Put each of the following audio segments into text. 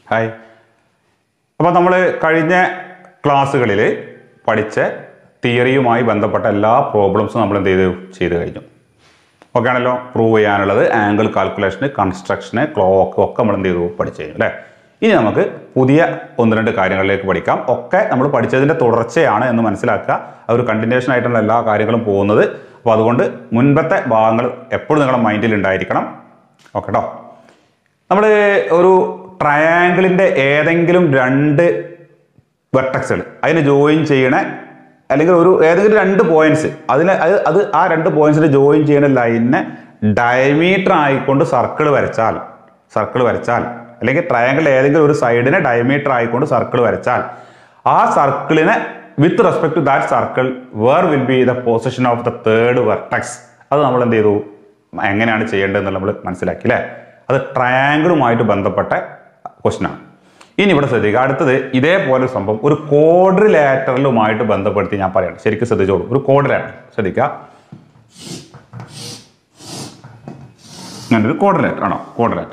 Hi അപ്പോൾ നമ്മൾ കഴിഞ്ഞ ക്ലാസ്സുകളിൽ പഠിച്ച തിയറിയുമായി ബന്ധപ്പെട്ട എല്ലാ പ്രോബ്ലംസും നമ്മൾ എന്ത് ചെയ്തു ചെയ്ത് കഴിഞ്ഞു ഓക്കെ ആണല്ലോ പ്രൂവ് ചെയ്യാനുള്ളത് ആംഗിൾ കാൽക്കുലേഷന് കൺസ്ട്രക്ഷന് ക്ലോക്ക് ഒക്കെ നമ്മൾ എന്ത് ചെയ്തു പഠിച്ചു കഴിഞ്ഞു അല്ലേ ഇനി നമുക്ക് പുതിയ ഒന്ന് രണ്ട് കാര്യങ്ങളിലേക്ക് പഠിക്കാം ഒക്കെ നമ്മൾ പഠിച്ചതിൻ്റെ തുടർച്ചയാണ് എന്ന് മനസ്സിലാക്കുക ആ ഒരു കണ്ടിന്യൂഷൻ ആയിട്ടുള്ള എല്ലാ കാര്യങ്ങളും പോകുന്നത് അപ്പോൾ അതുകൊണ്ട് മുൻപത്തെ ഭാഗങ്ങൾ എപ്പോഴും നിങ്ങളുടെ മൈൻഡിൽ ഉണ്ടായിരിക്കണം ഓക്കെ കേട്ടോ നമ്മൾ ഒരു ട്രയാങ്കിളിൻ്റെ ഏതെങ്കിലും രണ്ട് വെർട്ടക്സുകൾ അതിന് ജോയിൻ ചെയ്യണ അല്ലെങ്കിൽ ഒരു ഏതെങ്കിലും രണ്ട് പോയിന്റ്സ് അതിന് അത് അത് ആ രണ്ട് പോയിന്റ്സിന് ജോയിൻ ചെയ്യുന്ന ലൈനിനെ ഡയമീറ്റർ ആയിക്കൊണ്ട് സർക്കിൾ വരച്ചാൽ സർക്കിൾ വരച്ചാൽ അല്ലെങ്കിൽ ട്രയാങ്കിൾ ഏതെങ്കിലും ഒരു സൈഡിനെ ഡയമീറ്റർ ആയിക്കൊണ്ട് സർക്കിൾ വരച്ചാൽ ആ സർക്കിളിനെ with respect to that circle where will be the position of the third vertex അത് നമ്മൾ എന്ത് ചെയ്തു എങ്ങനെയാണ് ചെയ്യേണ്ടതെന്ന് നമ്മൾ മനസ്സിലാക്കി അല്ലേ അത് ട്രയാങ്കിളുമായിട്ട് ബന്ധപ്പെട്ട ക്വസ്റ്റ്യൻ ആണ് ഇനി ഇവിടെ ശ്രദ്ധിക്കുക അടുത്തത് ഇതേപോലെ ഒരു സംഭവം ഒരു കോഡ്രിലാറ്ററലുമായിട്ട് ബന്ധപ്പെടുത്തി ഞാൻ പറയണം ശരിക്കും ശ്രദ്ധിച്ചോളൂ ഒരു കോഡ്രിലാറ്റർ ശ്രദ്ധിക്കുക ഞാനൊരു കോഡ്രിലാറ്റർ ആണോ കോഡ്രിലാറ്റർ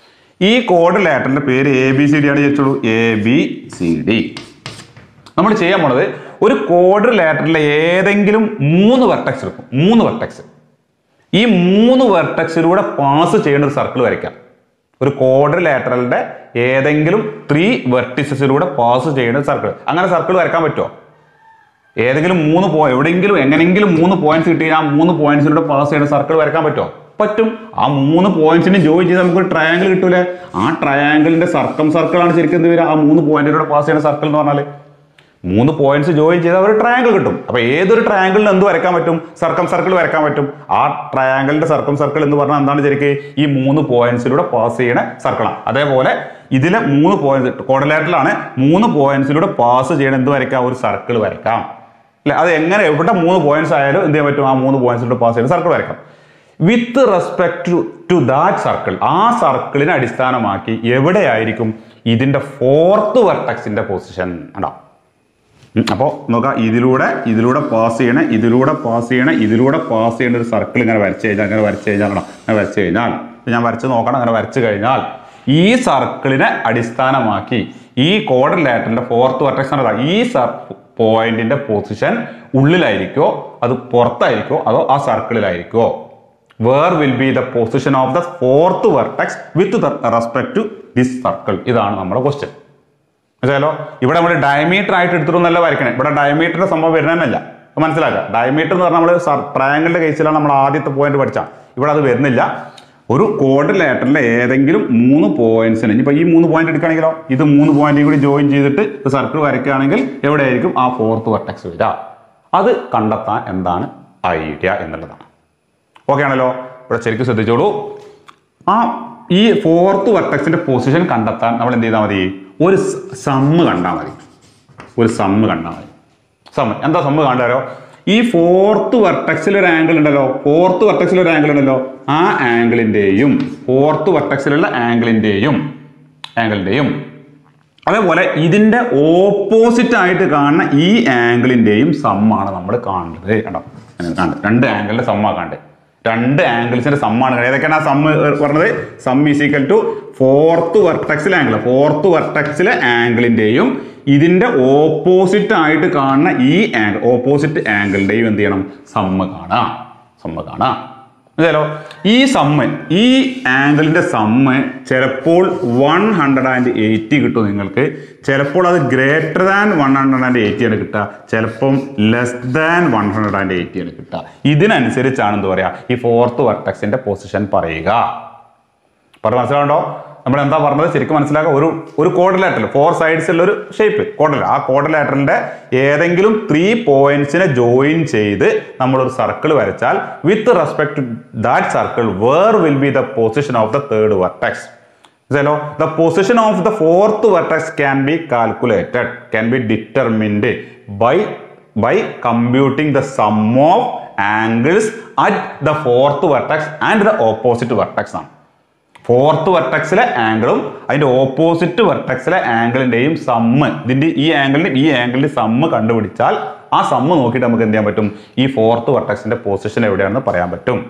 ഈ കോഡ്രിലാറ്ററിന്റെ പേര് എ ബി സി ഡി ആണ് ചോദിച്ചോളൂ എ ബി സി ഡി നമ്മൾ ചെയ്യാൻ പോണത് ഒരു കോഡ്രിലാറ്ററിലെ ഏതെങ്കിലും മൂന്ന് വെർട്ടക്സ് എടുക്കും മൂന്ന് വെർട്ടക്സ് ഈ മൂന്ന് വെർട്ടക്സിലൂടെ പാസ് ചെയ്യുന്ന ഒരു സർക്കിൾ വരയ്ക്കാം ഒരു കോഡ്രിലാറ്ററലിന്റെ ഏതെങ്കിലും ത്രീ വെർട്ടിസസിലൂടെ പാസ് ചെയ്യുന്ന സർക്കിൾ അങ്ങനെ സർക്കിൾ വരയ്ക്കാൻ പറ്റുമോ ഏതെങ്കിലും മൂന്ന് പോ എവിടെയെങ്കിലും എങ്ങനെയെങ്കിലും മൂന്ന് പോയിന്റ്സ് കിട്ടി ആ മൂന്ന് പോയിന്റ്സിലൂടെ പാസ് ചെയ്യുന്ന സർക്കിൾ വരയ്ക്കാൻ പറ്റുമോ പറ്റും ആ മൂന്ന് പോയിന്റ്സിന് ജോയിൻ ചെയ്ത് നമുക്ക് ഒരു ട്രയാങ്കിൾ കിട്ടൂലേ ആ ട്രയാങ്കിളിന്റെ സർക്കം സർക്കിൾ ആണ് ശരിക്കും എന്ത് വരിക ആ മൂന്ന് പോയിന്റിലൂടെ പാസ് ചെയ്യുന്ന സർക്കിൾ എന്ന് പറഞ്ഞാൽ മൂന്ന് പോയിന്റ്സ് ജോയിൻ ചെയ്താൽ ഒരു ട്രയാങ്കിൾ കിട്ടും അപ്പൊ ഏതൊരു ട്രയാങ്കിളിന് എന്ത് വരയ്ക്കാൻ പറ്റും സർക്കം സർക്കിൾ വരയ്ക്കാൻ പറ്റും ആ ട്രയാങ്കിളിന്റെ സർക്കം സർക്കിൾ എന്ന് പറഞ്ഞാൽ എന്താണ് ശരിക്കും ഈ മൂന്ന് പോയിന്റ്സിലൂടെ പാസ് ചെയ്യണ സർക്കിളാണ് അതേപോലെ ഇതിലെ മൂന്ന് പോയിന്റ്സ് കോഡലാറ്റിലാണ് മൂന്ന് പോയിന്റ്സിലൂടെ പാസ് ചെയ്യണ എന്ത് വരയ്ക്കാം ഒരു സർക്കിൾ വരയ്ക്കാം അല്ലെ അത് എങ്ങനെ എവിടെ മൂന്ന് പോയിന്റ്സ് ആയാലും എന്ത് ചെയ്യാൻ പറ്റും ആ മൂന്ന് പോയിന്റ്സിലൂടെ പാസ് ചെയ്യുന്ന സർക്കിൾ വരയ്ക്കാം with respect to to that circle ആ സർക്കിളിനെ അടിസ്ഥാനമാക്കി എവിടെയായിരിക്കും ഇതിന്റെ ഫോർത്ത് വെർട്ടക്സിന്റെ പൊസിഷൻ ഉണ്ടോ അപ്പോൾ നോക്കാം ഇതിലൂടെ ഇതിലൂടെ പാസ് ചെയ്യണേ ഇതിലൂടെ പാസ് ചെയ്യണേ ഇതിലൂടെ പാസ് ചെയ്യേണ്ട ഒരു സർക്കിൾ ഇങ്ങനെ വരച്ച് കഴിഞ്ഞാൽ അങ്ങനെ വരച്ച് കഴിഞ്ഞാൽ ആണോ അങ്ങനെ വരച്ച് കഴിഞ്ഞാൽ ഇത് ഞാൻ വരച്ച് നോക്കണം അങ്ങനെ വരച്ച് കഴിഞ്ഞാൽ ഈ സർക്കിളിനെ അടിസ്ഥാനമാക്കി ഈ കോഡറിലാറ്ററിന്റെ ഫോർത്ത് വെർട്ടക്സ് ആണ് ഈ പോയിന്റിന്റെ പൊസിഷൻ ഉള്ളിലായിരിക്കോ അത് പുറത്തായിരിക്കോ അതോ ആ സർക്കിളിലായിരിക്കോ where will be the position of the fourth vertex with respect to this circle ഇതാണ് നമ്മുടെ ക്വസ്റ്റ്യൻ മനസ്സിലാലോ ഇവിടെ നമ്മൾ ഡയമീറ്റർ ആയിട്ട് എടുത്തിട്ടൊന്നല്ല വരയ്ക്കണേ ഇവിടെ ഡയമീറ്ററിന്റെ സംഭവം വരുന്നതല്ല അപ്പൊ മനസ്സിലാക്കുക ഡയമീറ്റർ എന്ന് പറഞ്ഞാൽ നമ്മൾ ട്രയാങ്കിളിന്റെ കേസിലാണ് നമ്മൾ ആദ്യത്തെ പോയിന്റ് പഠിച്ച ഇവിടെ അത് വരുന്നില്ല ഒരു കോഡിലേറ്ററിലെ ഏതെങ്കിലും മൂന്ന് പോയിന്റ്സിന് ഇനിയിപ്പോൾ ഈ മൂന്ന് പോയിന്റ് എടുക്കുകയാണെങ്കിലോ ഇത് മൂന്ന് പോയിന്റും കൂടി ജോയിൻ ചെയ്തിട്ട് സർക്കിൾ വരയ്ക്കുകയാണെങ്കിൽ എവിടെയായിരിക്കും ആ ഫോർത്ത് വെർട്ടക്സ് വരിക അത് കണ്ടെത്താൻ എന്താണ് ഐഡിയ എന്നുള്ളതാണ് ഓക്കെ ആണല്ലോ ഇവിടെ ശരിക്കും ശ്രദ്ധിച്ചോളൂ ആ ഈ ഫോർത്ത് വെർട്ടക്സിന്റെ പൊസിഷൻ കണ്ടെത്താൻ നമ്മൾ എന്ത് ചെയ്താൽ മതി ഒരു സമ്മ് കണ്ടാൽ മതി ഒരു സമ്മ് കണ്ടാൽ മതി സമ്മ് എന്താ സമ്മ് കണ്ടാലോ ഈ ഫോർത്ത് വെർട്ടക്സിൽ ഒരു ആംഗിൾ ഉണ്ടല്ലോ ഫോർത്ത് വെർട്ടക്സിൽ ഒരു ആംഗിൾ ഉണ്ടല്ലോ ആ ആംഗിളിന്റെയും ഫോർത്ത് വെർട്ടക്സിലുള്ള ആംഗിളിന്റെയും ആംഗിളിന്റെയും അതേപോലെ ഇതിന്റെ ഓപ്പോസിറ്റ് ആയിട്ട് കാണുന്ന ഈ ആംഗിളിന്റെയും സമ്മാണ് നമ്മൾ കാണുന്നത് കേട്ടോ കാണുന്നത് രണ്ട് ആംഗിളിന്റെ സമ്മാണ് കാണുന്നത് രണ്ട് ആംഗിൾസിന്റെ സമ്മാണ് കാണുന്നത് ഏതൊക്കെയാണ് ആ സമ്മ് പറഞ്ഞത് sum is equal to fourth വെർട്ടക്സിലെ ആംഗിൾ ഫോർത്ത് വെർട്ടക്സിലെ ആംഗിളിന്റെയും ഇതിന്റെ ഓപ്പോസിറ്റ് ആയിട്ട് കാണുന്ന ഈ ആംഗിൾ ഓപ്പോസിറ്റ് ആംഗിളിന്റെയും എന്ത് ചെയ്യണം സമ്മ് കാണാം സമ്മ് കാണാം മനസ്സിലോ ഈ സമ്മ് ഈ ആംഗിളിന്റെ സമ്മ് ചിലപ്പോൾ വൺ ഹൺഡ്രഡ് ആൻഡ് എയ്റ്റി കിട്ടും നിങ്ങൾക്ക് ചിലപ്പോൾ അത് greater than one hundred and eighty ആണ് കിട്ടുക ചിലപ്പം less than one hundred and eighty ആണ് കിട്ടുക ഇതിനനുസരിച്ചാണ് എന്താ പറയാ ഈ ഫോർത്ത് വെർട്ടക്സിന്റെ പൊസിഷൻ പറയുക പറഞ്ഞ മനസ്സിലാവുണ്ടോ നമ്മൾ എന്താ പറഞ്ഞത് ശരിക്കും മനസ്സിലാക്കുക ഒരു ഒരു കോഡലാറ്ററൽ ഫോർ സൈഡ്സിലുള്ള ഒരു ഷേപ്പ് കോഡല ആ കോഡലാറ്ററിന്റെ ഏതെങ്കിലും ത്രീ പോയിന്റ്സിനെ ജോയിൻ ചെയ്ത് നമ്മൾ ഒരു സർക്കിൾ വരച്ചാൽ with respect to that circle where will be the position of the third vertex മനസ്സിലോ the position of the fourth vertex can be calculated can be determined by by computing the sum of angles at the fourth vertex and the opposite vertex ആണ് fourth വെർട്ടക്സിലെ ആംഗിളും അതിന്റെ opposite വെർട്ടക്സിലെ ആംഗിളിന്റെയും sum ഇതിന്റെ ഈ ആംഗിളിന്റെ ഈ ആംഗിളിന്റെ sum കണ്ടുപിടിച്ചാൽ ആ സമ്മ് നോക്കിയിട്ട് നമുക്ക് എന്ത് ചെയ്യാൻ പറ്റും ഈ ഫോർത്ത് വെർട്ടക്സിന്റെ പൊസിഷൻ എവിടെയാണെന്ന് പറയാൻ പറ്റും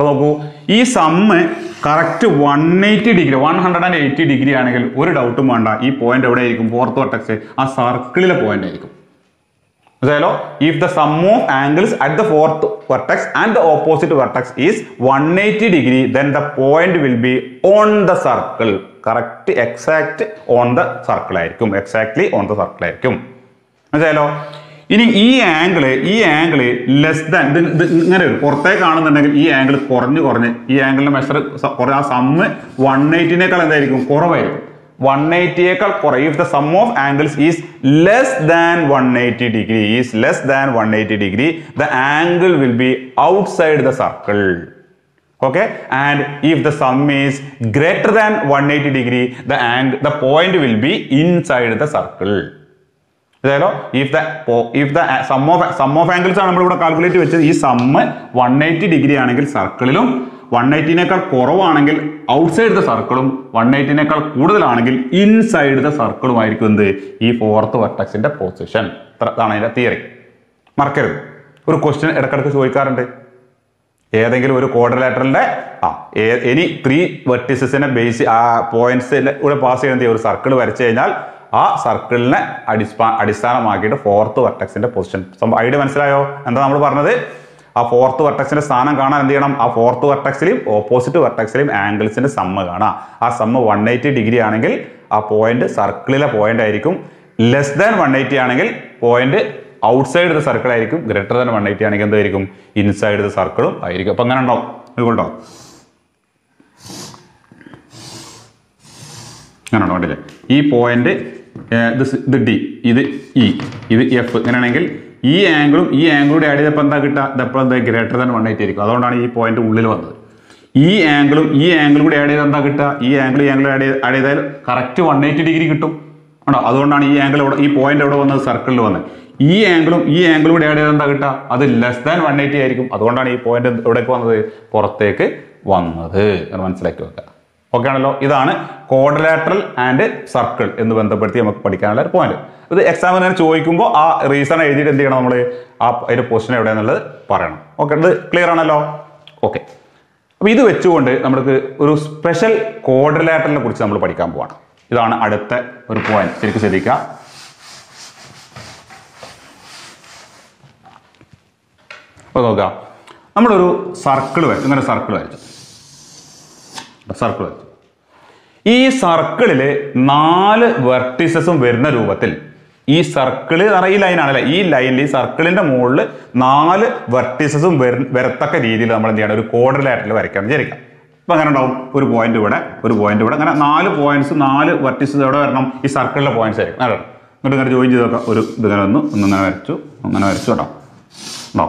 അപ്പൊ നോക്കൂ ഈ sum correct one eighty degree one hundred and eighty degree ആണെങ്കിൽ ഒരു ഡൗട്ടും വേണ്ട ഈ പോയിന്റ് എവിടെ ആയിരിക്കും ഫോർത്ത് വെർട്ടക്സ് ആ സർക്കിളിലെ പോയിന്റ് ആയിരിക്കും മനസ്സിലായല്ലോ if the sum of angles at the fourth vertex and the opposite vertex is one eighty degree then the point will be on the circle correct exact on the circle ആയിരിക്കും exactly on the circle ആയിരിക്കും മനസ്സിലായല്ലോ ഇനി ഈ angle ഈ angle less than ഇത് ഇത് ഇങ്ങനെ വരും പുറത്തേക്ക് കാണുന്നുണ്ടെങ്കിൽ ഈ ആംഗിൾ കുറഞ്ഞ് കുറഞ്ഞ് ഈ ആംഗിളിന്റെ മെഷർ ആ സമ്മ് വൺ എയ്റ്റിനേക്കാൾ എന്തായിരിക്കും കുറവായിരിക്കും വൺ എയ്റ്റിയേക്കാൾ കുറയും if the sum of angles is less than one eighty degree is less than one eighty degree the angle will be outside the circle okay and if the sum is greater than 180 degree the ang the point will be inside the circle അതായത് if the if the sum of sum of angles ആണ് നമ്മളിവിടെ calculate വെച്ചത് ഈ sum one eighty degree ആണെങ്കിൽ സർക്കിളിലും one എയ്റ്റിനേക്കാൾ കുറവാണെങ്കിൽ outside the സർക്കിളും one എയ്റ്റിനേക്കാൾ കൂടുതലാണെങ്കിൽ ഇൻസൈഡ് ദ സർക്കിളും ആയിരിക്കും എന്ത് ഈ ഫോർത്ത് വെർട്ടക്സിന്റെ പൊസിഷൻ അതാണ് അതിന്റെ തിയറി മറക്കരുത് ഒരു ക്വസ്റ്റ്യൻ ഇടക്കിടക്ക് ചോദിക്കാറുണ്ട് ഏതെങ്കിലും ഒരു ക്വാഡ്രലാറ്ററലിന്റെ ആ എനി ത്രീ വെർട്ടിസസിനെ ബേസ് ആ പോയിന്റ്സിന്റെ കൂടെ പാസ് ചെയ്യുന്ന ഒരു സർക്കിൾ വരച്ചു കഴിഞ്ഞാൽ ആ സർക്കിളിനെ അടിസ്ഥാ അടിസ്ഥാനമാക്കിയിട്ട് ഫോർത്ത് വെർട്ടക്സിന്റെ പൊസിഷൻ ഐഡിയ മനസ്സിലായോ എന്താ നമ്മൾ പറഞ്ഞത് ആ ഫോർത്ത് വെർട്ടക്സിന്റെ സ്ഥാനം കാണാൻ എന്ത് ചെയ്യണം ആ ഫോർത്ത് വെർട്ടക്സിലെയും ഓപ്പോസിറ്റ് വെർട്ടക്സിലെയും ആംഗിൾസിന്റെ സമ്മ് കാണാം ആ സമ്മ് വൺ എയ്റ്റി ഡിഗ്രി ആണെങ്കിൽ ആ പോയിന്റ് സർക്കിളിലെ പോയിന്റ് ആയിരിക്കും ലെസ് ദാൻ വൺ എയ്റ്റി ആണെങ്കിൽ പോയിന്റ് ഔട്ട്സൈഡ് ദ സർക്കിൾ ആയിരിക്കും ഗ്രേറ്റർ ദാൻ വൺ എയ്റ്റി ആണെങ്കിൽ എന്തായിരിക്കും ഇൻസൈഡ് ദ സർക്കിളും ആയിരിക്കും അപ്പൊ അങ്ങനെ ഉണ്ടാവും ഇതുകൊണ്ടോ അങ്ങനെ ഉണ്ടോ കണ്ടില്ലേ ഈ പോയിന്റ് ഇത് സ് ഇത് ഡി ഇത് ഇ ഇത് എഫ് ഇങ്ങനെയാണെങ്കിൽ ഈ ആംഗിളും ഈ ആംഗിളും കൂടി ആഡ് ചെയ്തപ്പോൾ എന്താ കിട്ടുക ഇതപ്പോൾ എന്താ ഗ്രേറ്റർ ദാൻ വൺ എയ്റ്റി ആയിരിക്കും അതുകൊണ്ടാണ് ഈ പോയിന്റ് ഉള്ളിൽ വന്നത് ഈ ആംഗിളും ഈ ആംഗിളും കൂടി ആഡ് ചെയ്താൽ എന്താ കിട്ടുക ഈ ആംഗിൾ ഈ ആംഗിൾ ആഡ് ചെയ്ത് ആഡ് ചെയ്താൽ കറക്റ്റ് വൺ എയ്റ്റി ഡിഗ്രി കിട്ടും ആണോ അതുകൊണ്ടാണ് ഈ ആംഗിൾ ഇവിടെ ഈ പോയിന്റ് എവിടെ വന്നത് സർക്കിളിൽ വന്നത് ഈ ആംഗിളും ഈ ആംഗിളും കൂടി ആഡ് ചെയ്താൽ എന്താ കിട്ടുക അത് ലെസ് ദാൻ വൺ എയ്റ്റി ആയിരിക്കും അതുകൊണ്ടാണ് ഈ പോയിന്റ് എവിടേക്ക് വന്നത് പുറത്തേക്ക് വന്നത് എന്ന് മനസ്സിലാക്കി വെക്കുക ഓക്കെ ആണല്ലോ ഇതാണ് കോഡലാട്രൽ ആൻഡ് സർക്കിൾ എന്ന് ബന്ധപ്പെടുത്തി നമുക്ക് പഠിക്കാനുള്ള ഒരു പോയിന്റ് ഇത് എക്സാമിന് ചോദിക്കുമ്പോൾ ആ റീസൺ എഴുതിയിട്ട് എന്ത് ചെയ്യണം നമ്മൾ ആ അതിന്റെ പൊസിഷൻ എവിടെയാണെന്നുള്ളത് പറയണം ഓക്കെ ഇത് ക്ലിയർ ആണല്ലോ ഓക്കെ അപ്പൊ ഇത് വെച്ചുകൊണ്ട് നമുക്ക് ഒരു സ്പെഷ്യൽ കോഡലാറ്ററിനെ കുറിച്ച് നമ്മൾ പഠിക്കാൻ പോവാണ് ഇതാണ് അടുത്ത ഒരു പോയിന്റ് ശരിക്കും ശ്രദ്ധിക്കുക അപ്പോൾ നോക്കുക നമ്മളൊരു സർക്കിൾ വരച്ചു ഇങ്ങനെ സർക്കിൾ വരച്ചു സർക്കിൾ വരച്ചു ഈ സർക്കിളിൽ നാല് വെർട്ടിസസും വരുന്ന രൂപത്തിൽ ഈ സർക്കിള് ഈ ലൈനാണല്ലേ ഈ ലൈനിൽ ഈ സർക്കിളിന്റെ മുകളിൽ നാല് വെർട്ടിസസും വരത്തക്ക രീതിയിൽ നമ്മൾ എന്ത് ചെയ്യണം ഒരു കോഡറിലായിട്ടിൽ വരയ്ക്കണം വിചാരിക്കാം അപ്പൊ അങ്ങനെ ഉണ്ടാവും ഒരു പോയിന്റ് ഇവിടെ ഒരു പോയിന്റ് ഇവിടെ അങ്ങനെ നാല് പോയിന്റ്സ് നാല് വെർട്ടിസസ് എവിടെ വരണം ഈ സർക്കിളിലെ പോയിന്റ്സ് ആയിരിക്കും അതെ ഇങ്ങോട്ട് ഇങ്ങനെ ജോയിൻ ചെയ്ത് നോക്കാം ഒരു ഇത് ഇങ്ങനെ വന്നു ഒന്നിങ്ങനെ വരച്ചു അങ്ങനെ വരച്ചു കേട്ടോ ഉണ്ടോ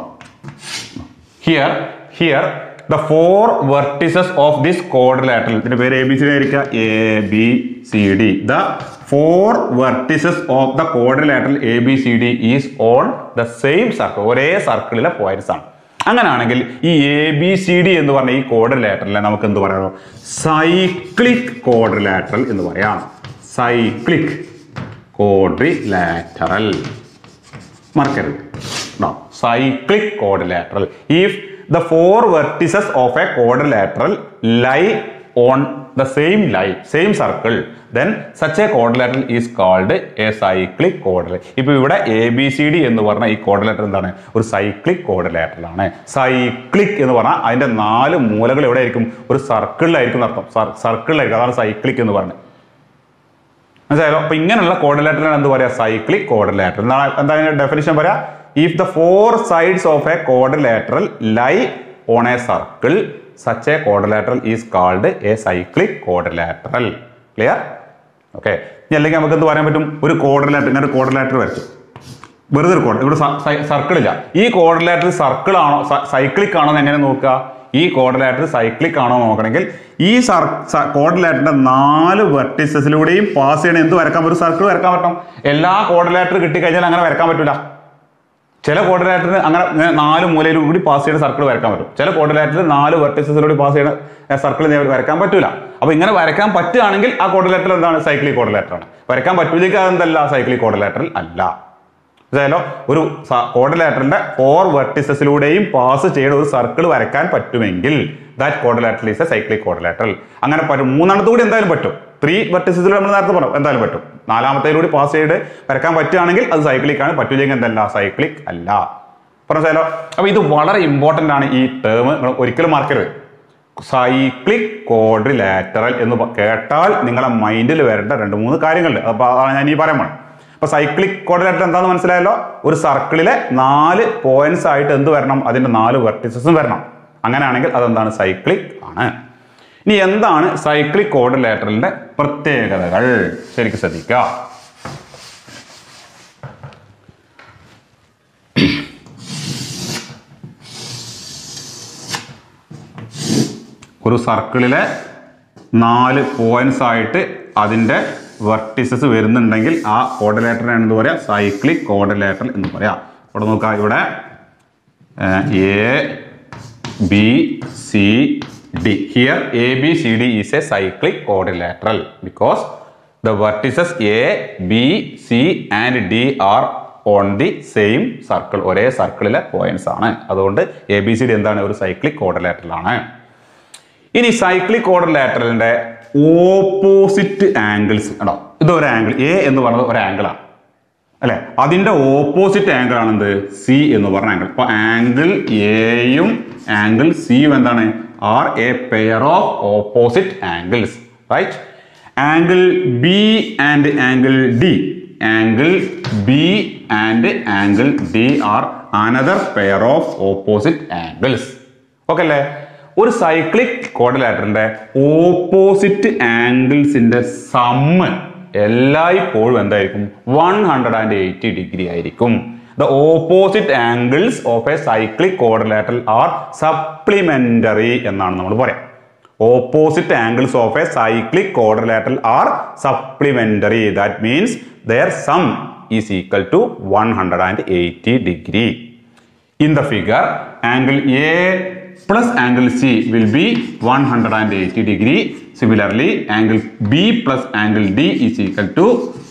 here here the four vertices of this quadrilateral ഇതിന്റെ പേര് എ ബി സി ഡി ആയിരിക്കുക A B C D the four vertices of the quadrilateral A B C D is on the same circle ഒരേ സർക്കിളിലെ points ആണ് അങ്ങനെയാണെങ്കിൽ ഈ A B C D എന്ന് പറഞ്ഞ ഈ കോഡ്രിലാറ്ററലിനെ നമുക്ക് എന്ത് പറയാമോ സൈക്ലിക് കോഡ്രിലാറ്ററൽ എന്ന് പറയാം സൈക്ലിക് കോഡ്രിലാറ്ററൽ മറക്കരുത് cyclic quadrilateral if the four vertices of a quadrilateral lie on the same line same circle then such a quadrilateral is called a cyclic കോഡിൽ ഇപ്പൊ ഇവിടെ എ ബി സി ഡി എന്ന് പറഞ്ഞ ഈ കോഡിലാറ്റർ എന്താണ് ഒരു സൈക്ലിക് കോഡിലാറ്ററൽ ആണ് സൈക്ലിക് എന്ന് പറഞ്ഞാൽ അതിന്റെ നാല് മൂലകൾ എവിടെ ആയിരിക്കും ഒരു സർക്കിളിലായിരിക്കും അർത്ഥം സർക്കിളിലായിരിക്കും അതാണ് സൈക്ലിക് എന്ന് പറഞ്ഞത് മനസ്സിലായല്ലോ അപ്പൊ ഇങ്ങനെയുള്ള കോഡിലേറ്ററിനാണ് എന്ത് പറയാ സൈക്ലിക് കോഡിലേറ്റർ എന്താണ് എന്താ അതിന്റെ ഡെഫിനിഷൻ പറയാ if the four sides of a quadrilateral lie on a circle such a quadrilateral is called a cyclic quadrilateral clear okay ഇനി അല്ലെങ്കിൽ നമുക്ക് എന്ത് പറയാൻ പറ്റും ഒരു കോഡിലേറ്റർ ഇങ്ങനെ ഒരു കോഡിലേറ്റർ വരച്ചു വെറുതെ ഒരു കോഡ് ഇവിടെ സർക്കിൾ ഇല്ല ഈ കോഡിലേറ്റർ സർക്കിൾ ആണോ സൈക്ലിക് ആണോ എന്ന് എങ്ങനെ നോക്കുക ഈ കോഡിലേറ്റർ സൈക്ലിക് ആണോ എന്ന് നോക്കണമെങ്കിൽ ഈ കോഡിലേറ്ററിന്റെ നാല് വെർട്ടിസസിലൂടെയും പാസ് ചെയ്യണ എന്ത് വരക്കാൻ പറ്റും സർക്കിൾ വരക്കാൻ പറ്റണം എല്ലാ കോഡിലേറ്റർ കിട്ടിക്കഴിഞ്ഞാൽ അങ്ങനെ വരക്കാൻ പറ്റില്ല ചില കോഡിലേറ്ററിന് അങ്ങനെ ഇങ്ങനെ നാല് മൂലയിൽ കൂടി പാസ് ചെയ്യുന്ന സർക്കിൾ വരക്കാൻ പറ്റും ചില കോഡിലേറ്ററിൽ നാല് വെർട്ടിസസിലൂടെ പാസ് ചെയ്യുന്ന സർക്കിൾ വരക്കാൻ പറ്റില്ല അപ്പൊ ഇങ്ങനെ വരക്കാൻ പറ്റുകയാണെങ്കിൽ ആ കോഡിലേറ്റർ എന്താണ് സൈക്ലിക് കോഡിലേറ്റർ ആണ് വരക്കാൻ പറ്റൂലേക്ക് അതെന്തല്ല സൈക്ലിക് കോഡിലേറ്ററൽ അല്ല മനസ്സിലായല്ലോ ഒരു കോഡലാറ്ററിന്റെ ഫോർ വെർട്ടിസസിലൂടെയും പാസ് ചെയ്യുന്ന ഒരു സർക്കിൾ വരയ്ക്കാൻ പറ്റുമെങ്കിൽ that quadrilateral is a cyclic quadrilateral അങ്ങനെ പറ്റും മൂന്നെണ്ണത്തു കൂടി എന്തായാലും പറ്റും ത്രീ വെർട്ടിസസിലൂടെ നമ്മൾ നേരത്തെ പറഞ്ഞു എന്തായാലും പറ്റും നാലാമത്തേലൂടെ പാസ് ചെയ്ത് വരയ്ക്കാൻ പറ്റുകയാണെങ്കിൽ അത് സൈക്ലിക് ആണ് പറ്റില്ലെങ്കിൽ എന്തല്ല സൈക്ലിക് അല്ല പറഞ്ഞാലോ അപ്പൊ ഇത് വളരെ ഇമ്പോർട്ടന്റ് ആണ് ഈ ടേം ഒരിക്കലും മാർക്കരുത് സൈക്ലിക് കോഡ്രിലാറ്ററൽ എന്ന് പ- കേട്ടാൽ നിങ്ങളെ മൈൻഡിൽ വരേണ്ട രണ്ട് മൂന്ന് കാര്യങ്ങളുണ്ട് അപ്പൊ അതാണ് ഞാൻ ഈ പറയാൻ പോണത് അപ്പൊ സൈക്ലിക് കോഡ്രിലാറ്റർ എന്താന്ന് മനസ്സിലായല്ലോ ഒരു സർക്കിളിലെ നാല് പോയിന്റ്സ് ആയിട്ട് എന്ത് വരണം അതിന്റെ നാല് വെർട്ടിസസും വരണം അങ്ങനെയാണെങ്കിൽ അതെന്താണ് സൈക്ലിക് ആണ് ഇനി എന്താണ് സൈക്ലിക് കോഡ്രിലാറ്ററലിന്റെ പ്രത്യേകതകൾ ശരിക്കും ശ്രദ്ധിക്കുക ഒരു സർക്കിളിലെ നാല് പോയിന്റ്സ് ആയിട്ട് അതിന്റെ വെർട്ടിസസ് വരുന്നുണ്ടെങ്കിൽ ആ കോഡലേറ്ററിനെ എന്ത് പറയാ സൈക്ലിക് കോഡലേറ്റർ എന്ന് പറയാം ഇവിടെ നോക്കാം ഇവിടെ A B C D here A B C D is a cyclic quadrilateral because the vertices A B C and D are on the same circle ഒരേ സർക്കിളിലെ പോയിന്റ്സ് ആണ് അതുകൊണ്ട് എ ബി സി ഡി എന്താണ് ഒരു cyclic കോഡിലാറ്ററൽ ആണ് ഇനി cyclic കോഡർലാറ്ററലിന്റെ opposite angles ഉണ്ടോ ഇത് ഒരു ആംഗിൾ എ എന്ന് പറയുന്നത് ഒരു ആംഗിൾ ആണ് അല്ലെ അതിന്റെ ഓപ്പോസിറ്റ് ആംഗിൾ ആണ് എന്ത് സി എന്ന് പറഞ്ഞ ആംഗിൾ അപ്പൊ ആംഗിൾ എയും ആംഗിൾ സിയും എന്താണ് are a pair of opposite angles right angle B and angle D angle B and angle D are another pair of opposite angles okay അല്ലേ ഒരു സൈക്ലിക് കോഡലാറ്ററിന്റെ ഓപ്പോസിറ്റ് ആംഗിൾസിന്റെ സമ്മ് എല്ലായ്പ്പോഴും എന്തായിരിക്കും one hundred and eighty degree ആയിരിക്കും the opposite angles of a cyclic quadrilateral are supplementary എന്നാണ് നമ്മൾ പറയാം opposite angles of a cyclic quadrilateral are supplementary that means their sum is equal to one hundred and eighty degree In the figure, angle A plus angle C will be 180 degree. Similarly, angle B plus angle D is equal to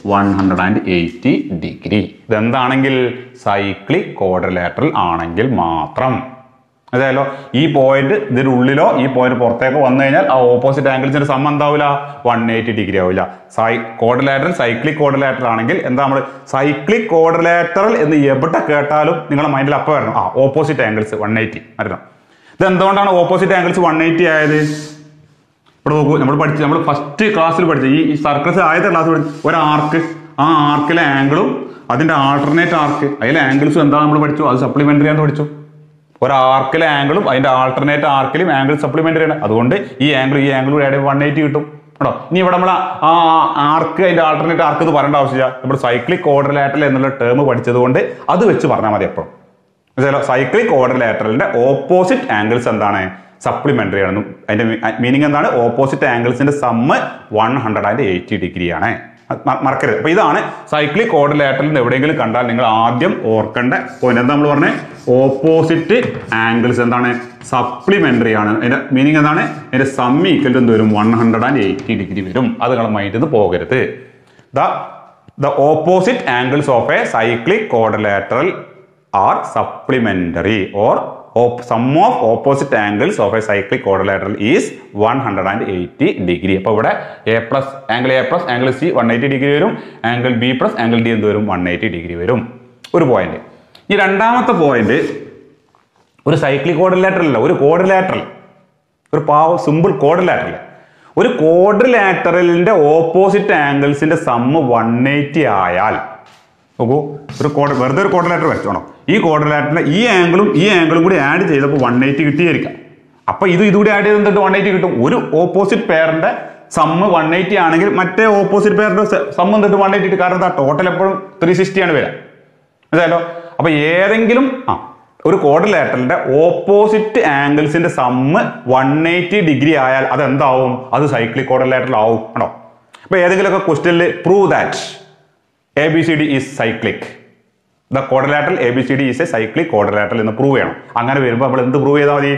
180 degree. ഇതെന്താണെങ്കിൽ cyclic quadrilateral ആണെങ്കിൽ മാത്രം അതായാലോ ഈ point ഇതിന്റെ ഉള്ളിലോ ഈ point പുറത്തേക്കോ വന്നു കഴിഞ്ഞാൽ ആ opposite ആംഗിൾസിന്റെ സം എന്താവില്ല വൺ എയ്റ്റി ഡിഗ്രി ആവില്ല സൈ കോഡലാറ്ററൽ സൈക്ലിക് കോഡലാറ്ററൽ ആണെങ്കിൽ എന്താ നമ്മൾ സൈക്ലിക് കോഡലാറ്ററൽ എന്ന് എവിടെ കേട്ടാലും നിങ്ങളുടെ മൈൻഡിൽ അപ്പം വരണം ആ ഓപ്പോസിറ്റ് ആംഗിൾസ് വൺ എയ്റ്റി വരണം ഇത് എന്തുകൊണ്ടാണ് ഓപ്പോസിറ്റ് ആംഗിൾസ് വൺ എയ്റ്റി ആയത് ഇവിടെ നോക്കൂ നമ്മൾ പഠിച്ചു നമ്മൾ ഫസ്റ്റ് ക്ലാസ്സിൽ പഠിച്ച ഈ സർക്കിൾസ് ആദ്യത്തെ ക്ലാസ് പഠിച്ചു ഒരു ആർക്ക് ആ ആർക്കിലെ ആംഗിളും അതിന്റെ ആൾട്ടർനേറ്റ് ആർക്ക് അതിലെ ആംഗിൾസും എന്താ നമ്മൾ പഠിച്ചു അത് സപ്ലിമെന്ററി ആണെന്ന് പഠിച്ചു ഒരു ആർക്കിലെ ആംഗിളും അതിന്റെ ആൾട്ടർനേറ്റ് ആർക്കിലും ആംഗിൾ സപ്ലിമെന്ററി ആണ് അതുകൊണ്ട് ഈ ആംഗിൾ ഈ ആംഗിൾ കൂടെ വൺ എയ്റ്റി കിട്ടും കേട്ടോ ഇനി ഇവിടെ നമ്മൾ ആ ആർക്ക് അതിന്റെ ആൾട്ടർനേറ്റ് ആർക്ക് എന്ന് പറയേണ്ട ആവശ്യമില്ല നമ്മൾ സൈക്ലിക് കോർഡിലാറ്ററൽ എന്നുള്ള ടേം പഠിച്ചത് കൊണ്ട് അത് വെച്ച് പറഞ്ഞാൽ മതി എപ്പോഴും മനസ്സിലായോ സൈക്ലിക് കോർഡിലാറ്ററലിന്റെ ഓപ്പോസിറ്റ് ആംഗിൾസ് എന്താണ് സപ്ലിമെന്ററി ആണ് അതിന്റെ മീനിങ് എന്താണ് ഓപ്പോസിറ്റ് ആംഗിൾസിന്റെ sum one hundred and eighty degree ആണ് അത് മ- മറക്കരുത് അപ്പൊ ഇതാണ് സൈക്ലിക് കോർഡിലാറ്ററിൽ എവിടെയെങ്കിലും കണ്ടാൽ നിങ്ങൾ ആദ്യം ഓർക്കേണ്ട പോയിന്റ് എന്താ നമ്മൾ പറഞ്ഞത് ഓപ്പോസിറ്റ് ആംഗിൾസ് എന്താണ് സപ്ലിമെന്ററി ആണ് അതിന്റെ മീനിങ് എന്താണ് അതിന്റെ സം ഈക്വൽ എന്ത് വരും one hundred and eighty degree വരും അത് നിങ്ങൾ മൈൻഡിൽ നിന്ന് പോകരുത് the the opposite angles of a cyclic quadrilateral are supplementary or op- sum of opposite angles of a cyclic quadrilateral is 180 degree അപ്പോൾ ഇവിടെ A plus angle A plus angle C one eighty degree വരും angle B plus angle D എന്ത് വരും one eighty degree വരും ഒരു point ഈ രണ്ടാമത്തെ point ഒരു സൈക്ലിക് കോഡിലാറ്ററൽ അല്ല ഒരു കോഡിലാറ്ററൽ ഒരു പാവ സിമ്പിൾ കോഡിലാറ്ററൽ ഒരു കോഡിലാറ്ററലിന്റെ ഓപ്പോസിറ്റ് ആംഗിൾസിന്റെ സമ്മ് വൺ എയ്റ്റി ആയാൽ നോക്കൂ ഒരു കോഡ് വെറുതെ ഒരു കോഡിലാറ്റർ വരച്ചോണം ഈ കോഡിലാറ്ററിന്റെ ഈ ആംഗിളും ഈ ആംഗിളും കൂടി ആഡ് ചെയ്തപ്പോൾ വൺ എയ്റ്റി കിട്ടിയായിരിക്കാം അപ്പൊ ഇത് ഇതുകൂടി ആഡ് ചെയ്ത് എന്തിട്ട് വൺ എയ്റ്റി കിട്ടും ഒരു ഓപ്പോസിറ്റ് പെയറിന്റെ സമ്മ് വൺ എയ്റ്റി ആണെങ്കിൽ മറ്റേ ഓപ്പോസിറ്റ് പെയറിന്റെ സമ്മ് എന്തിട്ട് വൺ എയ്റ്റി കാരണം എന്താ ടോട്ടൽ എപ്പോഴും ത്രീ സിക്സ്റ്റി ആണ് വരിക മനസ്സിലായല്ലോ അപ്പൊ ഏതെങ്കിലും ആ ഒരു കോഡിലേറ്ററിന്റെ ഓപ്പോസിറ്റ് ആംഗിൾസിന്റെ സമ്മ് വൺ എയ്റ്റി ഡിഗ്രി ആയാൽ അത് എന്താവും അത് സൈക്ലിക് കോഡിലേറ്ററിൽ ആവും ആണോ അപ്പൊ ഏതെങ്കിലുമൊക്കെ ക്വസ്റ്റ്യനിൽ prove that A B C D is cyclic the quadrilateral A B C D is a cyclic quadrilateral എന്ന് പ്രൂവ് ചെയ്യണം അങ്ങനെ വരുമ്പോൾ നമ്മൾ എന്ത് പ്രൂവ് ചെയ്താൽ മതി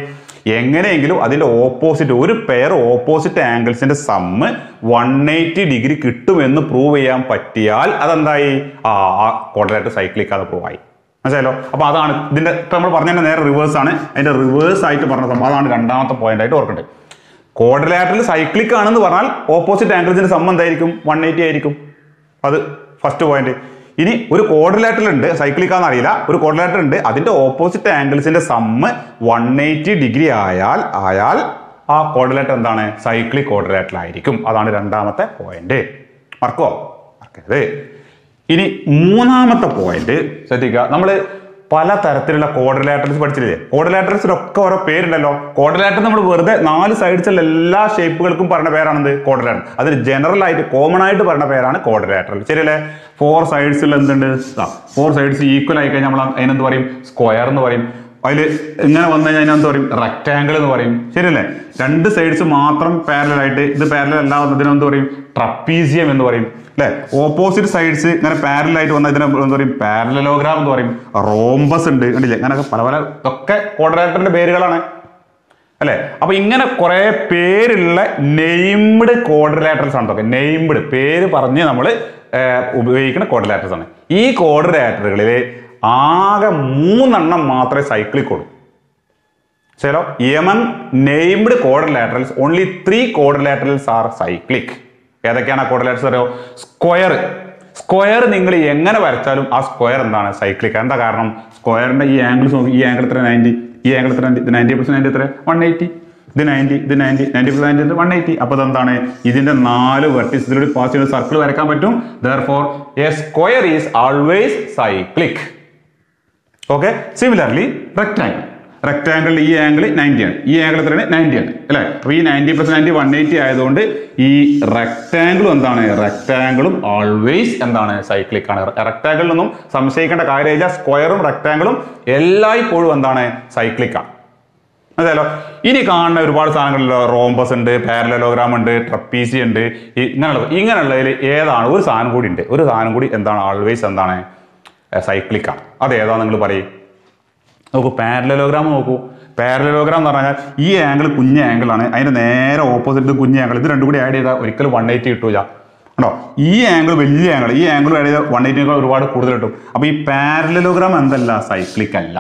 എങ്ങനെയെങ്കിലും അതിന്റെ ഓപ്പോസിറ്റ് ഒരു പെയർ ഓപ്പോസിറ്റ് ആംഗിൾസിന്റെ സമ്മ് വൺ എയ്റ്റി ഡിഗ്രി കിട്ടുമെന്ന് പ്രൂവ് ചെയ്യാൻ പറ്റിയാൽ അതെന്തായി ആ ക്വാഡ്രേറ്റർ സൈക്ലിക് അത് പ്രൂവ് ആയി മനസ്സിലായല്ലോ അപ്പൊ അതാണ് ഇതിന്റെ ഇപ്പൊ നമ്മൾ പറഞ്ഞതിന്റെ നേരെ റിവേഴ്സ് ആണ് അതിന്റെ റിവേഴ്സ് ആയിട്ട് പറഞ്ഞ സംഭവം അതാണ് രണ്ടാമത്തെ പോയിന്റ് ആയിട്ട് ഓർക്കണ്ടേ കോഡ്രിലാറ്ററിൽ സൈക്ലിക് ആണെന്ന് പറഞ്ഞാൽ ഓപ്പോസിറ്റ് ആംഗിൾസിന്റെ സമ്മ എന്തായിരിക്കും വൺ എയ്റ്റി ആയിരിക്കും അത് ഫസ്റ്റ് പോയിന്റ് ഇനി ഒരു കോഡ്രിലാറ്ററൽ ഉണ്ട് സൈക്ലിക് ആണെന്ന് അറിയില്ല ഒരു കോഡ്രിലാറ്റർ ഉണ്ട് അതിന്റെ ഓപ്പോസിറ്റ് ആംഗിൾസിന്റെ സമ്മ് വൺ എയ്റ്റി ഡിഗ്രി ആയാൽ ആയാൽ ആ കോഡ്രിലാറ്റർ എന്താണ് സൈക്ലിക് കോഡ്രിലാറ്റർ ആയിരിക്കും അതാണ് രണ്ടാമത്തെ പോയിന്റ് മറക്കോ മറക്കരുത് ഇനി മൂന്നാമത്തെ പോയിന്റ് ശ്രദ്ധിക്കുക നമ്മൾ പല തരത്തിലുള്ള കോഡ്രിലാറ്ററൽസ് പഠിച്ചില്ലേ കോഡ്രിലാറ്ററൽസിനൊക്കെ ഓരോ പേരുണ്ടല്ലോ കോഡ്രിലാറ്റർ നമ്മൾ വെറുതെ നാല് സൈഡ്സിലുള്ള എല്ലാ ഷേപ്പുകൾക്കും പറഞ്ഞ പേരാണെന്ത് കോഡ്രിലാറ്റർ അതിന് ജനറൽ ആയിട്ട് കോമൺ ആയിട്ട് പറഞ്ഞ പേരാണ് കോഡ്രിലാറ്ററൽ ശരിയല്ലേ ഫോർ സൈഡ്സിൽ എന്തുണ്ട് ഫോർ സൈഡ്സ് ഈക്വൽ ആയി കഴിഞ്ഞാൽ നമ്മൾ അതിനെന്ത് പറയും സ്ക്വയർ എന്ന് പറയും അതിൽ ഇങ്ങനെ വന്നു കഴിഞ്ഞാൽ അതിനെന്ത് പറയും റെക്ടാങ്കിൾ എന്ന് പറയും ശരിയല്ലേ രണ്ട് സൈഡ്സ് മാത്രം പാരലൽ ആയിട്ട് ഇത് പാരലൽ അല്ലാതെ എന്ത് പറയും ട്രപ്പീസിയം എന്ന് പറയും അല്ലെ ഓപ്പോസിറ്റ് സൈഡ്സ് ഇങ്ങനെ പാരലൽ ആയിട്ട് വന്ന ഇതിനെ എന്ത് പറയും പാരലലോഗ്രാം എന്ന് പറയും റോംബസ് ഉണ്ട് കണ്ടില്ലേ അങ്ങനെയൊക്കെ പല പല ഇതൊക്കെ ക്വാഡ്രാറ്ററിന്റെ പേരുകളാണ് അല്ലെ അപ്പൊ ഇങ്ങനെ കുറെ പേരുള്ള നെയ്മഡ് കോഡ്രിലാറ്ററൽസ് ആണ് ഇതൊക്കെ നെയ്മഡ് പേര് പറഞ്ഞ് നമ്മൾ ഉപയോഗിക്കുന്ന കോഡ്രിലാറ്ററൽസ് ആണ് ഈ കോഡ്രിലാറ്ററുകളിൽ ആകെ മൂന്നെണ്ണം മാത്രമേ സൈക്ലിക് ഉള്ളൂ ശരിയോ among named quadrilaterals only three quadrilaterals are cyclic ഏതൊക്കെയാണ് കോഡ്രിലാറ്ററൽസ് അറിയോ സ്ക്വയർ സ്ക്വയർ നിങ്ങൾ എങ്ങനെ വരച്ചാലും ആ സ്ക്വയർ എന്താണ് സൈക്ലിക് എന്താ കാരണം സ്ക്വയറിന്റെ ഈ ആംഗിൾസ് നോക്കി ഈ ആംഗിൾ എത്ര നയൻറ്റി ഈ ആംഗിൾ എത്ര ഇത് നയൻറ്റി പ്ലസ് നയൻറ്റി എത്ര വൺ എയ്റ്റി ഇത് നയൻറ്റി ഇത് ninety ninety plus ninety one eighty അപ്പോൾ ഇതെന്താണ് ഇതിന്റെ നാല് വെർട്ടിസ് ഇതിലൂടെ പാസ് ചെയ്യുന്ന സർക്കിൾ വരയ്ക്കാൻ പറ്റും therefore a square is always cyclic okay similarly rectangle റെക്ടാങ്കിളിൽ ഈ ആംഗിൾ നയൻറ്റി ആണ് ഈ ആംഗിൾ എത്രയാണ് നയൻറ്റി ആണ് അല്ലേ അപ്പോൾ ഈ ninety plus ninety one eighty ആയതുകൊണ്ട് ഈ റെക്ടാങ്കിളും എന്താണ് റെക്ടാങ്കിളും ഓൾവേസ് എന്താണ് സൈക്ലിക് ആണ് റെക്ടാങ്കിളിലൊന്നും സംശയിക്കേണ്ട കാര്യമില്ല സ്ക്വയറും റെക്ടാങ്കിളും എല്ലായ്പ്പോഴും എന്താണ് സൈക്ലിക് ആണ് അതെല്ലോ ഇനി കാണുന്ന ഒരുപാട് സാധനങ്ങളിലോ റോംബസ് ഉണ്ട് പാരലലോഗ്രാം ഉണ്ട് ട്രപ്പീസി ഉണ്ട് ഈ ഇങ്ങനെയുള്ളത് ഇങ്ങനെയുള്ളതിൽ ഏതാണ് ഒരു സാധനം കൂടി ഉണ്ട് ഒരു സാധനം കൂടി എന്താണ് ആൾവേസ് എന്താണ് സൈക്ലിക് ആണ് അത് ഏതാ നിങ്ങൾ പറയും നോക്കൂ പാരലലോഗ്രാം നോക്കൂ പാരലലോഗ്രാം എന്ന് പറഞ്ഞാൽ ഈ ആംഗിൾ കുഞ്ഞ ആംഗിൾ ആണ് അതിന്റെ നേരെ ഓപ്പോസിറ്റ് കുഞ്ഞ ആംഗിൾ ഇത് രണ്ടും കൂടി ആഡ് ചെയ്താൽ ഒരിക്കലും വൺ എയ്റ്റി കിട്ടൂല ഉണ്ടോ ഈ ആംഗിൾ വലിയ ആംഗിൾ ഈ ആംഗിൾ ആഡ് ചെയ്താൽ വൺ എയ്റ്റിനേക്കാൾ ഒരുപാട് കൂടുതൽ കിട്ടും അപ്പൊ ഈ പാരലലോഗ്രാം എന്തല്ല സൈക്ലിക് അല്ല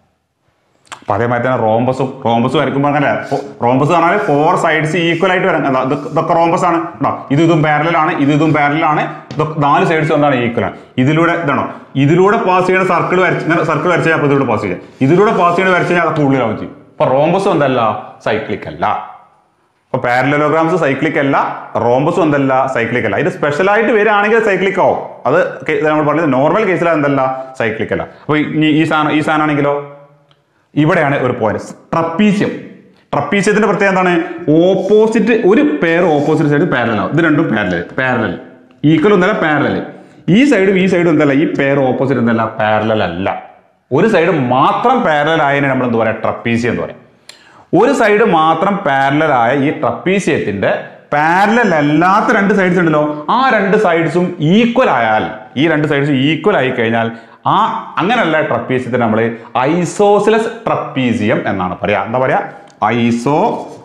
അപ്പൊ അതേമാതിരി തന്നെ റോംബസും റോംബസ് വരയ്ക്കുമ്പോൾ അങ്ങനെ റോംബസ് പറഞ്ഞാൽ ഫോർ സൈഡ്സ് ഈക്വൽ ആയിട്ട് വരാം അതാ, ഇതൊക്കെ ഇതൊക്കെ റോംബസ് ആണ് കേട്ടോ ഇത് ഇതും പാരലാണ് ഇത് ഇതും പാരലാണ് നാല് സൈഡ്സ് എന്താണ് ഈക്വൽ ആണ് ഇതിലൂടെ ഇതാണോ ഇതിലൂടെ പാസ് ചെയ്യുന്ന സർക്കിൾ വരച്ച് ഇങ്ങനെ സർക്കിൾ വരച്ച് കഴിഞ്ഞാൽ അപ്പൊ ഇതിലൂടെ പാസ് ചെയ്യാം ഇതിലൂടെ പാസ് ചെയ്യുന്ന വരച്ച് കഴിഞ്ഞാൽ അതൊക്കെ ഉള്ളിലാവും ചെയ്യും അപ്പൊ റോംബസും എന്തല്ല സൈക്ലിക് അല്ല അപ്പൊ പാരലലോഗ്രാംസ് സൈക്ലിക് അല്ല റോംബസും എന്തല്ല സൈക്ലിക് അല്ല ഇത് സ്പെഷ്യൽ ആയിട്ട് വരികയാണെങ്കിൽ സൈക്ലിക് ആവും അത് കേ- നമ്മൾ പറഞ്ഞത് നോർമൽ കേസിൽ എന്തല്ല സൈക്ലിക് അല്ല അപ്പൊ ഇനി ഈ സാധനം ഈ സാധനം ആണെങ്കിലോ ഇവിടെയാണ് ഒരു പോയിന്റ് ട്രപ്പീസ്യം ട്രപ്പീസ്യത്തിന്റെ പ്രത്യേകത എന്താണ് ഓപ്പോസിറ്റ് ഒരു പേർ ഓപ്പോസിറ്റ് സൈഡ് പാരലൽ ആവും ഇത് രണ്ടും പാരലൽ പാരലൽ ഈക്വൽ ഒന്നല്ല പാരലൽ ഈ സൈഡും ഈ സൈഡും എന്തല്ല ഈ പേർ ഓപ്പോസിറ്റ് എന്തല്ല പാരലൽ അല്ല ഒരു സൈഡ് മാത്രം പാരലൽ ആയതിനെ നമ്മൾ എന്ത് പറയാം ട്രപ്പീസ്യം എന്ന് പറയും ഒരു സൈഡ് മാത്രം പാരലൽ ആയ ഈ ട്രപ്പീസിയത്തിന്റെ പാരലൽ അല്ലാത്ത രണ്ട് സൈഡ്സ് ഉണ്ടല്ലോ ആ രണ്ട് സൈഡ്സും ഈക്വൽ ആയാൽ ഈ രണ്ട് സൈഡ്സും ഈക്വൽ ആയി കഴിഞ്ഞാൽ ആ അങ്ങനെയല്ല ട്രപ്പീസിയത്തിന് നമ്മൾ ഐസോസിലസ് ട്രപ്പീസിയം എന്നാണ് പറയാ എന്താ പറയാ ഐസോ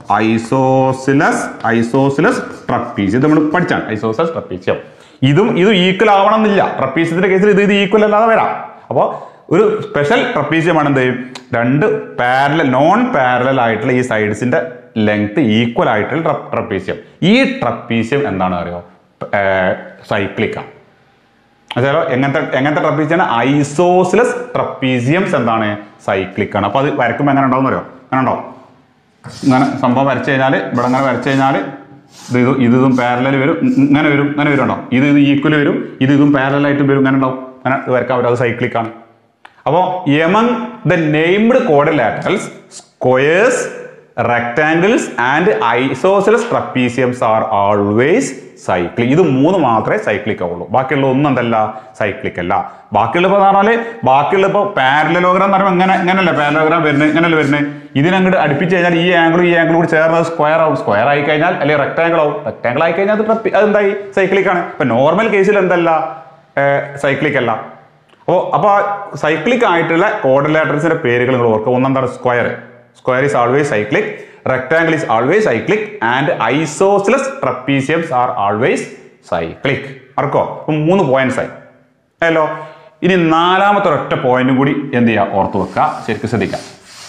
ഐസോസിലസ് ഐസോസിലസ് ട്രപ്പീസിയം ഇത് നമ്മൾ പഠിച്ചാണ് ഐസോസിലസ് ട്രപ്പീസിയം ഇതും ഇതും ഈക്വൽ ആവണം എന്നില്ല ട്രപ്പീസിയത്തിന്റെ കേസിൽ ഇത് ഇത് ഈക്വൽ അല്ലാതെ വരാം അപ്പോൾ ഒരു സ്പെഷ്യൽ ട്രപ്പീസിയമാണ് എന്ത് രണ്ട് പാരലൽ നോൺ പാരലൽ ആയിട്ടുള്ള ഈ സൈഡ്സിന്റെ ലെങ്ത് ഈക്വൽ ആയിട്ടുള്ള ട്രപ്പീസിയം ഈ ട്രപ്പീസിയം എന്താണ് അറിയോ സൈക്ലിക് ആണ് അതായത് എങ്ങനത്തെ എങ്ങനത്തെ ട്രപ്പീസിയാണ് ഐസോസിലസ് ട്രപ്പീസിയംസ് എന്താണ് സൈക്ലിക് ആണ് അപ്പൊ അത് വരയ്ക്കുമ്പോൾ എങ്ങനെ ഉണ്ടാവും അറിയോ അങ്ങനെ ഉണ്ടാവും ഇങ്ങനെ സംഭവം വരച്ചു കഴിഞ്ഞാൽ ഇവിടെ ഇങ്ങനെ വരച്ചു കഴിഞ്ഞാൽ ഇത് ഇത് ഇത് ഇതും പാരലൽ വരും ഉം, ഉം, ഇങ്ങനെ വരും ഇങ്ങനെ വരും ഉണ്ടാവും ഇത് ഇത് ഈക്വൽ വരും ഇത് ഇതും പാരലൽ ആയിട്ട് വരും ഇങ്ങനെ ഉണ്ടാവും അങ്ങനെ ഇത് വരക്കാൻ പറ്റും അത് സൈക്ലിക് ആണ് അപ്പോൾ among the named quadrilaterals squares rectangles and isosceles trapeziums are always cyclic ഇത് മൂന്ന് മാത്രമേ സൈക്ലിക് ആവുള്ളൂ ബാക്കിയുള്ള ഒന്നും എന്തല്ല സൈക്ലിക് അല്ല ബാക്കിയുള്ള ഇപ്പോൾ പറഞ്ഞാല് ബാക്കിയുള്ള ഇപ്പോൾ പാരലലോഗ്രാം എന്ന് പറയുമ്പോൾ ഇങ്ങനെ ഇങ്ങനല്ലേ പാരലോഗ്രാം വരുന്നത് ഇങ്ങനല്ലേ വരുന്നത് ഇതിനങ്ങോട്ട് അടുപ്പിച്ച് കഴിഞ്ഞാൽ ഈ ആംഗിളും ഈ ആംഗിളും കൂടി ചേർന്നത് സ്ക്വയർ ആവും സ്ക്വയർ ആയി കഴിഞ്ഞാൽ അല്ലെങ്കിൽ റെക്ടാങ്കിൾ ആവും റെക്ടാങ്കിൾ ആയി കഴിഞ്ഞാൽ അത് ട്രപ്പി അതെന്തായി സൈക്ലിക് ആണ് ഇപ്പൊ നോർമൽ കേസിൽ എന്തല്ല സൈക്ലിക് അല്ല അപ്പോൾ അപ്പോൾ സൈക്ലിക് ആയിട്ടുള്ള കോഡലാറ്ററൽസിന്റെ പേരുകൾ നിങ്ങൾ ഓർക്കുക ഒന്നെന്താണ് square square is always cyclic rectangle is always cyclic and isosceles trapeziums are always cyclic അർക്കോ അപ്പൊ മൂന്ന് പോയിന്റ്സ് ആയി അല്ലോ ഇനി നാലാമത്തെ ഒരൊറ്റ പോയിന്റും കൂടി എന്ത് ചെയ്യുക ഓർത്ത് വെക്കുക ശരിക്കും ശ്രദ്ധിക്കാം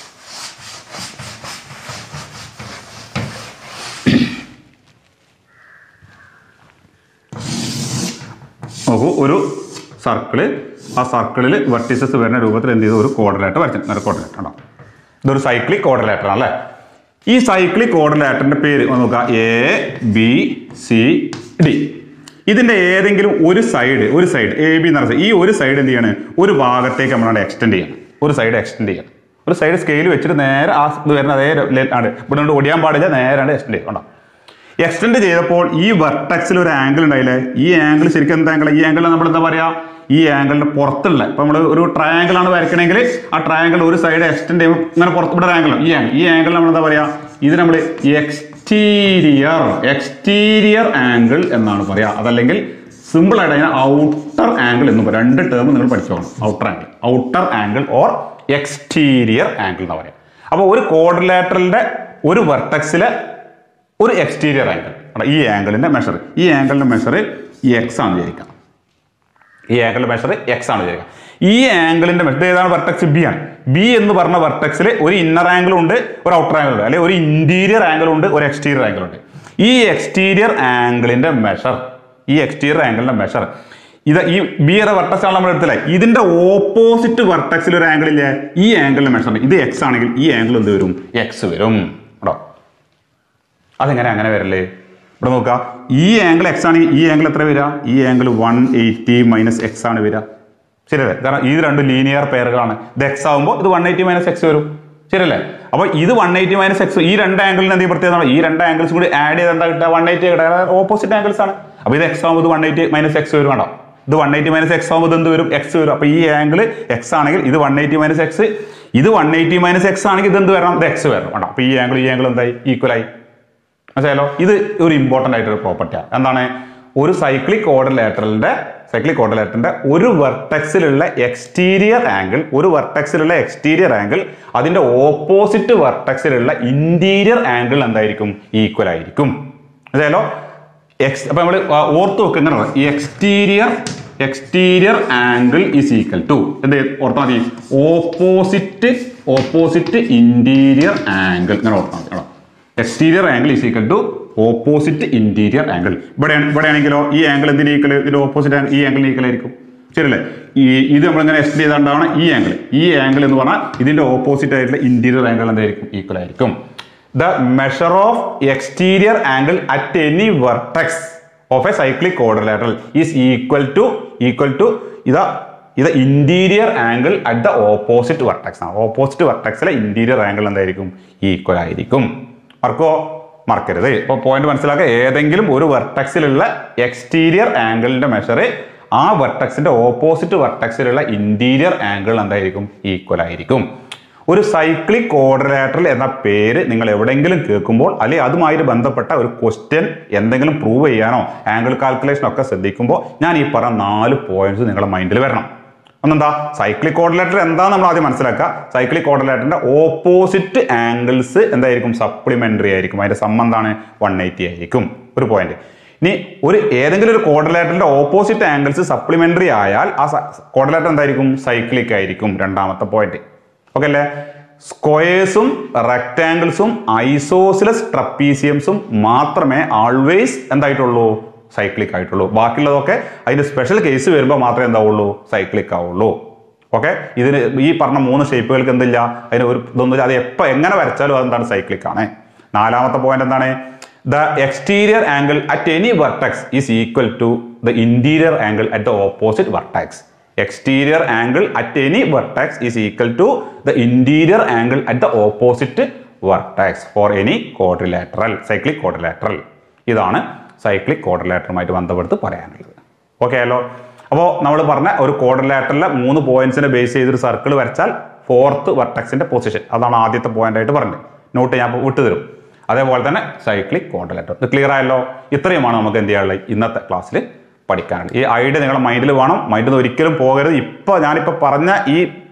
നോക്കൂ ഒരു സർക്കിള് ആ സർക്കിളിൽ വെർട്ടിസസ് വരുന്ന രൂപത്തിൽ എന്ത് ചെയ്തു ഒരു കോർഡിലേറ്റർ വരച്ചു ഒരു കോർഡിലേറ്റർ ഉണ്ടോ ഇതൊരു സൈക്ലിക് കോർഡിലേറ്റർ അല്ലേ ഈ സൈക്ലിക് കോർഡിലേറ്ററിന്റെ പേര് ഒന്ന് നോക്കുക എ ബി സി ഡി ഇതിന്റെ ഏതെങ്കിലും ഒരു സൈഡ് ഒരു സൈഡ് എ ബി എന്ന് പറഞ്ഞ ഈ ഒരു സൈഡ് എന്ത് ചെയ്യാണ് ഒരു ഭാഗത്തേക്ക് നമ്മളാണ് എക്സ്റ്റെൻഡ് ചെയ്യണം ഒരു സൈഡ് എക്സ്റ്റെൻഡ് ചെയ്യണം ഒരു സൈഡ് സ്കെയിൽ വെച്ചിട്ട് നേരെ ആ ഇത് വരുന്ന അതേ ലെ- ആണ് ഇവിടെ കൊണ്ട് ഒടിയാൻ പാടില്ല നേരാണ് എക്സ്റ്റെൻഡ് ചെയ്യും കണ്ടോ എക്സ്റ്റെൻഡ് ചെയ്തപ്പോൾ ഈ വെർട്ടക്സിൽ ഒരു ആംഗിൾ ഉണ്ടായില്ലേ ഈ ആംഗിൾ ശരിക്കും എന്താ ആംഗിൾ ഈ ആംഗിൾ നമ്മൾ എന്താ പറയാ ഈ ആംഗിളിന്റെ പുറത്തുള്ള ഇപ്പൊ നമ്മൾ ഒരു ട്രയാംഗിൾ ആണ് വരയ്ക്കണമെങ്കിൽ ആ ട്രയാംഗിൾ ഒരു സൈഡ് എക്സ്റ്റെൻഡ് ചെയ്യുമ്പോൾ ഇങ്ങനെ പുറത്ത് ഇവിടെ ആംഗിൾ ഈ ആംഗിൾ ഈ ആംഗിൾ നമ്മൾ എന്താ പറയാ ഇത് നമ്മൾ എക്സ്റ്റീരിയർ എക്സ്റ്റീരിയർ ആംഗിൾ എന്നാണ് പറയാ അതല്ലെങ്കിൽ സിമ്പിൾ ആയിട്ട് അതിനെ ഔട്ടർ ആംഗിൾ എന്ന് പറയും രണ്ട് ടേം നിങ്ങൾ പഠിച്ചോളണം outer angle outer angle or exterior angle എന്ന് പറയാം അപ്പോൾ ഒരു കോർഡിലേറ്ററിന്റെ ഒരു വെർട്ടക്സിലെ ഒരു എക്സ്റ്റീരിയർ ആംഗിൾ ഈ ആംഗിളിന്റെ മെഷർ ഈ ആംഗിളിന്റെ മെഷർ എക്സ് ആണ് വിചാരിക്കാം ഈ ആംഗിളിന്റെ മെഷർ എക്സ് ആണ് വിചാരിക്കാം ഈ ആംഗിളിന്റെ മെഷർ ഏതാണ് വെർട്ടക്സ് ബി ആണ് ബി എന്ന് പറഞ്ഞ വെർട്ടക്സിൽ ഒരു ഇന്നർ ആംഗിൾ ഉണ്ട് ഒരു ഔട്ടർ ആംഗിൾ ഉണ്ട് അല്ലെങ്കിൽ ഒരു ഇന്റീരിയർ ആംഗിൾ ഉണ്ട് ഒരു എക്സ്റ്റീരിയർ ആംഗിൾ ഉണ്ട് ഈ എക്സ്റ്റീരിയർ ആംഗിളിന്റെ മെഷർ ഈ എക്സ്റ്റീരിയർ ആംഗിളിന്റെ മെഷർ ഇത് ഈ ബി എന്ന വെർട്ടക്സ് ആണ് നമ്മൾ എടുത്തില്ലേ ഇതിന്റെ ഓപ്പോസിറ്റ് വെർട്ടക്സിൽ ഒരു ആംഗിൾ ഇല്ലേ ഈ ആംഗിളിന്റെ മെഷർ ഇത് എക്സ് ആണെങ്കിൽ ഈ ആംഗിൾ എന്ത് വരും എക്സ് വരും കേട്ടോ അതെങ്ങനെ അങ്ങനെ വരല്ലേ ഇവിടെ നോക്കുക ഈ ആംഗിൾ എക്സ് ആണ് ഈ ആംഗിൾ എത്ര വരിക ഈ angle one eighty minus X ആണ് വരിക ശരിയല്ലേ കാരണം ഇത് രണ്ട് ലീനിയർ പെയറുകളാണ് ഇത് എക്സ് ആകുമ്പോൾ ഇത് വൺ എയ്റ്റി മൈനസ് എക്സ് വരും ശരിയല്ലേ അപ്പോൾ ഇത് വൺ എയ്റ്റി മൈനസ് എക്സ് ഈ രണ്ട് ആംഗിളിന് എന്തെങ്കിലും പ്രത്യേകത ഈ രണ്ട് ആംഗിൾസ് കൂടി ആഡ് ചെയ്ത് എന്താ കിട്ടുക വൺ എയ്റ്റി കിട്ടുക ഓപ്പോസിറ്റ് ആംഗിൾസ് ആണ് അപ്പോൾ ഇത് എക്സ് ആകുമ്പോൾ ഇത് വൺ എയ്റ്റി മൈനസ് എക്സ് വരും കേട്ടോ ഇത് വൺ എയ്റ്റി മൈനസ് എക്സ് ആകുമ്പോൾ ഇത് എന്ത് വരും എക്സ് വരും അപ്പോൾ ഈ ആംഗിൾ എക്സ് ആണെങ്കിൽ ഇത് വൺ എയ്റ്റി മൈനസ് എക്സ് ഇത് വൺ എയ്റ്റി മൈനസ് എക്സ് ആണെങ്കിൽ ഇത് എന്ത് വരണം ഇത് എക്സ് വരണം കേട്ടോ അപ്പോൾ ഈ ആംഗിൾ ഈ ആംഗിൾ എന്തായി ഈക്വൽ ആയി മനസ്സിലായല്ലോ ഇത് ഒരു ഇമ്പോർട്ടൻ്റ് ആയിട്ടൊരു പ്രോപ്പർട്ടിയാണ് എന്താണ് ഒരു സൈക്ലിക് ഓർഡർലേറ്ററിന്റെ സൈക്ലിക് ഓർഡർലേറ്ററിന്റെ ഒരു വെർട്ടക്സിലുള്ള എക്സ്റ്റീരിയർ ആംഗിൾ ഒരു വെർട്ടക്സിലുള്ള എക്സ്റ്റീരിയർ ആംഗിൾ അതിന്റെ ഓപ്പോസിറ്റ് വെർട്ടക്സിലുള്ള ഇന്റീരിയർ ആംഗിൾ എന്തായിരിക്കും ഈക്വൽ ആയിരിക്കും മനസ്സിലായല്ലോ എക്സ് അപ്പൊ നമ്മൾ ഓർത്ത് വെക്കുന്ന exterior exterior angle is equal to എന്ത് ഓർത്താൽ മതി ഓപ്പോസിറ്റ് ഓപ്പോസിറ്റ് ഇന്റീരിയർ ആംഗിൾ ഇങ്ങനെ ഓർത്താൽ മതി കേട്ടോ exterior angle is equal to opposite interior angle ഇവിടെ ഇവിടെയാണെങ്കിലോ ഈ ആംഗിൾ എന്തിന് ഈക്വൽ ഇതിന്റെ ഓപ്പോസിറ്റ് ഈ ആംഗിളിന് ഈക്വൽ ആയിരിക്കും ശരിയല്ലേ ഈ ഇത് നമ്മളിങ്ങനെ എക്സ്റ്റെൻഡ് ചെയ്തുകൊണ്ടാണ് ഈ ആംഗിൾ ഈ ആംഗിൾ എന്ന് പറഞ്ഞാൽ ഇതിന്റെ ഓപ്പോസിറ്റ് ആയിട്ടുള്ള ഇന്റീരിയർ ആംഗിൾ എന്തായിരിക്കും ഈക്വൽ ആയിരിക്കും the measure of exterior angle at any vertex of a cyclic quadrilateral is equal to equal to ഇതാ ഇത് interior angle at the opposite vertex ആണ് ഓപ്പോസിറ്റ് വെർട്ടക്സിലെ ഇന്റീരിയർ ആംഗിൾ എന്തായിരിക്കും ഈക്വൽ ആയിരിക്കും മറക്കോ മറക്കരുത് ഇപ്പോൾ പോയിന്റ് മനസ്സിലാക്കുക ഏതെങ്കിലും ഒരു വെർട്ടക്സിലുള്ള എക്സ്റ്റീരിയർ ആംഗിളിന്റെ മെഷർ ആ വെർട്ടക്സിന്റെ ഓപ്പോസിറ്റ് വെർട്ടക്സിലുള്ള ഇന്റീരിയർ ആംഗിൾ എന്തായിരിക്കും ഈക്വൽ ആയിരിക്കും ഒരു സൈക്ലിക് കോർഡിനേറ്ററിൽ എന്ന പേര് നിങ്ങൾ എവിടെയെങ്കിലും കേൾക്കുമ്പോൾ അല്ലെങ്കിൽ അതുമായിട്ട് ബന്ധപ്പെട്ട ഒരു ക്വസ്റ്റ്യൻ എന്തെങ്കിലും പ്രൂവ് ചെയ്യാനോ ആംഗിൾ കാൽക്കുലേഷൻ ഒക്കെ ശ്രദ്ധിക്കുമ്പോൾ ഞാൻ ഈ പറഞ്ഞ നാല് പോയിന്റ്സ് നിങ്ങളുടെ മൈൻഡിൽ വരണം ഒന്നെന്താ സൈക്ലിക് കോർഡിനേറ്റർ എന്താ നമ്മൾ ആദ്യം മനസ്സിലാക്കുക സൈക്ലിക് കോർഡിനേറ്ററിന്റെ ഓപ്പോസിറ്റ് ആംഗിൾസ് എന്തായിരിക്കും സപ്ലിമെന്ററി ആയിരിക്കും അതിന്റെ സം എന്താണ് വൺ എയ്റ്റി ആയിരിക്കും ഒരു പോയിന്റ് ഇനി ഒരു ഏതെങ്കിലും ഒരു കോർഡിനേറ്ററിന്റെ ഓപ്പോസിറ്റ് ആംഗിൾസ് സപ്ലിമെന്ററി ആയാൽ ആ കോർഡിനേറ്റർ എന്തായിരിക്കും സൈക്ലിക് ആയിരിക്കും രണ്ടാമത്തെ പോയിന്റ് ഓക്കെ അല്ലേ സ്ക്വയേഴ്സും റെക്ടാംഗിൾസും ഐസോസിലസ് ട്രപ്പീസിയംസും മാത്രമേ ആൾവേസ് എന്തായിട്ടുള്ളൂ സൈക്ലിക് ആയിട്ടുള്ളൂ ബാക്കിയുള്ളതൊക്കെ അതിന്റെ സ്പെഷ്യൽ കേസ് വരുമ്പോൾ മാത്രമേ എന്താവുള്ളൂ സൈക്ലിക് ആവുള്ളൂ ഓക്കെ ഇതിന് ഈ പറഞ്ഞ മൂന്ന് ഷേപ്പുകൾക്ക് എന്തില്ല അതിന് ഒരു ഇതൊന്നുമില്ല അത് എപ്പോൾ എങ്ങനെ വരച്ചാലും അതെന്താണ് സൈക്ലിക് ആണ് നാലാമത്തെ പോയിന്റ് എന്താണ് the exterior angle at any vertex is equal to the interior angle at the opposite vertex exterior angle at any vertex is equal to the interior angle at the opposite vertex for any quadrilateral cyclic quadrilateral ഇതാണ് cyclic കോർഡിലേറ്ററുമായിട്ട് ബന്ധപ്പെടുത്ത് പറയാനുള്ളത് okay ആയല്ലോ അപ്പോൾ നമ്മൾ പറഞ്ഞ ഒരു കോർഡിലേറ്ററിലെ മൂന്ന് പോയിന്റ്സിനെ ബേസ് ചെയ്തൊരു സർക്കിൾ വരച്ചാൽ ഫോർത്ത് വെർട്ടക്സിന്റെ പൊസിഷൻ അതാണ് ആദ്യത്തെ പോയിന്റ് ആയിട്ട് പറഞ്ഞത് നോട്ട് ഞാൻ ഇപ്പോൾ വിട്ടുതരും അതേപോലെ തന്നെ സൈക്ലിക് കോർഡിലേറ്റർ ഇത് ക്ലിയർ ആയല്ലോ ഇത്രയുമാണ് നമുക്ക് എന്ത് ചെയ്യാനുള്ളത് ഇന്നത്തെ ക്ലാസ്സിൽ പഠിക്കാനുള്ളത് ഈ ഐഡിയ നിങ്ങളുടെ മൈൻഡിൽ വേണം മൈൻഡിൽ നിന്ന് ഒരിക്കലും പോകരുത് ഇപ്പോൾ ഞാനിപ്പോൾ പറഞ്ഞ ഈ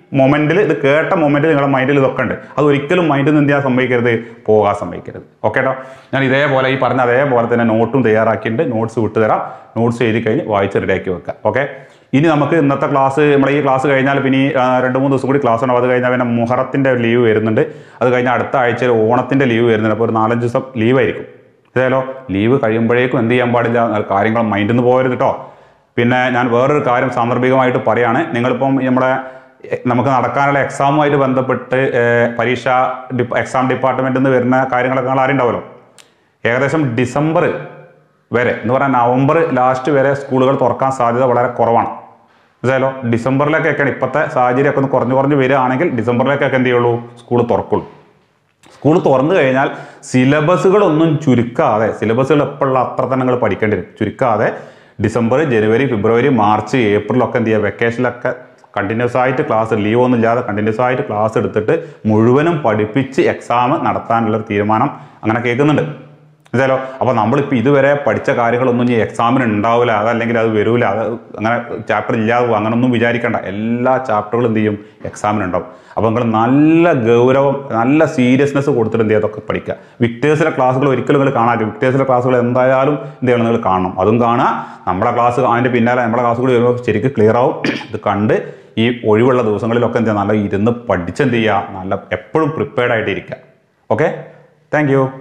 മൊമെന്റിൽ ഇത് കേട്ട മൊമെന്റിൽ നിങ്ങളുടെ മൈൻഡിൽ ഇതൊക്കെ ഉണ്ട് അത് ഒരിക്കലും മൈൻഡിൽ നിന്ന് എന്ത് ചെയ്യാൻ സംഭവിക്കരുത് പോകാൻ സംഭവിക്കരുത് ഓക്കെ കേട്ടോ ഞാൻ ഇതേപോലെ ഈ പറഞ്ഞ അതേപോലെ തന്നെ നോട്ടും തയ്യാറാക്കിയിട്ട് നോട്ട്സ് വിട്ടുതരാം നോട്ട്സ് എഴുതി കഴിഞ്ഞ് വായിച്ച് റെഡിയാക്കി വെക്കാം ഓക്കെ ഇനി നമുക്ക് ഇന്നത്തെ ക്ലാസ് നമ്മുടെ ഈ ക്ലാസ് കഴിഞ്ഞാൽ പിന്നെ ഈ ആ, രണ്ട് മൂന്ന് ദിവസം കൂടി ക്ലാസ് ഉണ്ടാവും അത് കഴിഞ്ഞാൽ പിന്നെ മുഹറത്തിൻ്റെ ലീവ് വരുന്നുണ്ട് അത് കഴിഞ്ഞാൽ അടുത്ത ആഴ്ചയിൽ ഓണത്തിൻ്റെ ലീവ് വരുന്നുണ്ട് അപ്പോൾ ഒരു നാലഞ്ച് ദിവസം ലീവ് ആയിരിക്കും ഇതേലോ ലീവ് കഴിയുമ്പോഴേക്കും എന്ത് ചെയ്യാൻ പാടില്ല കാര്യങ്ങൾ മൈൻഡിൽ നിന്ന് പോകരുത് കേട്ടോ പിന്നെ ഞാൻ വേറൊരു കാര്യം സാന്ദർഭികമായിട്ട് പറയാണ് നിങ്ങളിപ്പം നമ്മുടെ എ- നമുക്ക് നടക്കാനുള്ള എക്സാമുമായിട്ട് ബന്ധപ്പെട്ട് ഏർ, പരീക്ഷ ഡിപ് എക്സാം ഡിപ്പാർട്ട്മെന്റിൽ നിന്ന് വരുന്ന കാര്യങ്ങളൊക്കെ നിങ്ങൾ അറിയുണ്ടാവുമല്ലോ ഏകദേശം ഡിസംബർ വരെ എന്ന് പറഞ്ഞാൽ നവംബർ ലാസ്റ്റ് വരെ സ്കൂളുകൾ തുറക്കാൻ സാധ്യത വളരെ കുറവാണ് മനസ്സിലായല്ലോ ഡിസംബറിലേക്കൊക്കെയാണ് ഇപ്പോഴത്തെ സാഹചര്യമൊക്കെ ഒന്ന് കുറഞ്ഞു കുറഞ്ഞ് വരികയാണെങ്കിൽ ഡിസംബറിലേക്കൊക്കെ എന്ത് ചെയ്യുള്ളൂ സ്കൂൾ തുറക്കുള്ളൂ സ്കൂൾ തുറന്നു കഴിഞ്ഞാൽ സിലബസുകളൊന്നും ചുരുക്കാതെ സിലബസുകൾ എപ്പോഴുള്ള അത്ര തന്നെ നിങ്ങൾ പഠിക്കേണ്ടി വരും ചുരുക്കാതെ ഡിസംബർ ജനുവരി ഫെബ്രുവരി മാർച്ച് ഏപ്രിലൊക്കെ എന്ത് ചെയ്യുക വെക്കേഷനിലൊക്കെ കണ്ടിന്യൂസ് ആയിട്ട് ക്ലാസ് ലീവ് ഒന്നും ഇല്ലാതെ കണ്ടിന്യൂസ് ആയിട്ട് ക്ലാസ് എടുത്തിട്ട് മുഴുവനും പഠിപ്പിച്ച് എക്സാം നടത്താനുള്ള ഒരു തീരുമാനം അങ്ങനെ കേൾക്കുന്നുണ്ട് മനസ്സിലോ അപ്പോൾ നമ്മളിപ്പോൾ ഇതുവരെ പഠിച്ച കാര്യങ്ങളൊന്നും ഇനി എക്സാമിന് ഉണ്ടാവില്ല അതല്ലെങ്കിൽ അത് വരൂല അത് അങ്ങനെ ചാപ്റ്റർ ഇല്ലാതെ അങ്ങനൊന്നും വിചാരിക്കേണ്ട എല്ലാ ചാപ്റ്ററുകളും എന്ത് ചെയ്യും എക്സാമിന് ഉണ്ടാവും അപ്പോൾ നിങ്ങൾ നല്ല ഗൗരവം നല്ല സീരിയസ്നെസ് കൊടുത്തിട്ട് എന്ത് ചെയ്യുക അതൊക്കെ പഠിക്കുക വിക്ടേഴ്സിലെ ക്ലാസ്സുകൾ ഒരിക്കലും നിങ്ങൾ കാണാതെ വിക്ടേഴ്സിലെ ക്ലാസ്സുകൾ എന്തായാലും എന്ത് ചെയ്യണം നിങ്ങൾ കാണണം അതും കാണുക നമ്മുടെ ക്ലാസ് അതിൻ്റെ പിന്നാലെ നമ്മുടെ ക്ലാസ് കൂടി വരുമ്പോൾ ശരിക്കും ക്ലിയർ ആവും ഇത് കണ്ട് ഈ ഒഴിവുള്ള ദിവസങ്ങളിലൊക്കെ എന്ത് ചെയ്യുക നല്ല ഇരുന്ന് പഠിച്ചെന്ത് ചെയ്യുക നല്ല എപ്പോഴും പ്രിപ്പയർഡ് ആയിട്ട് ഇരിക്കുക ഓക്കെ താങ്ക് യു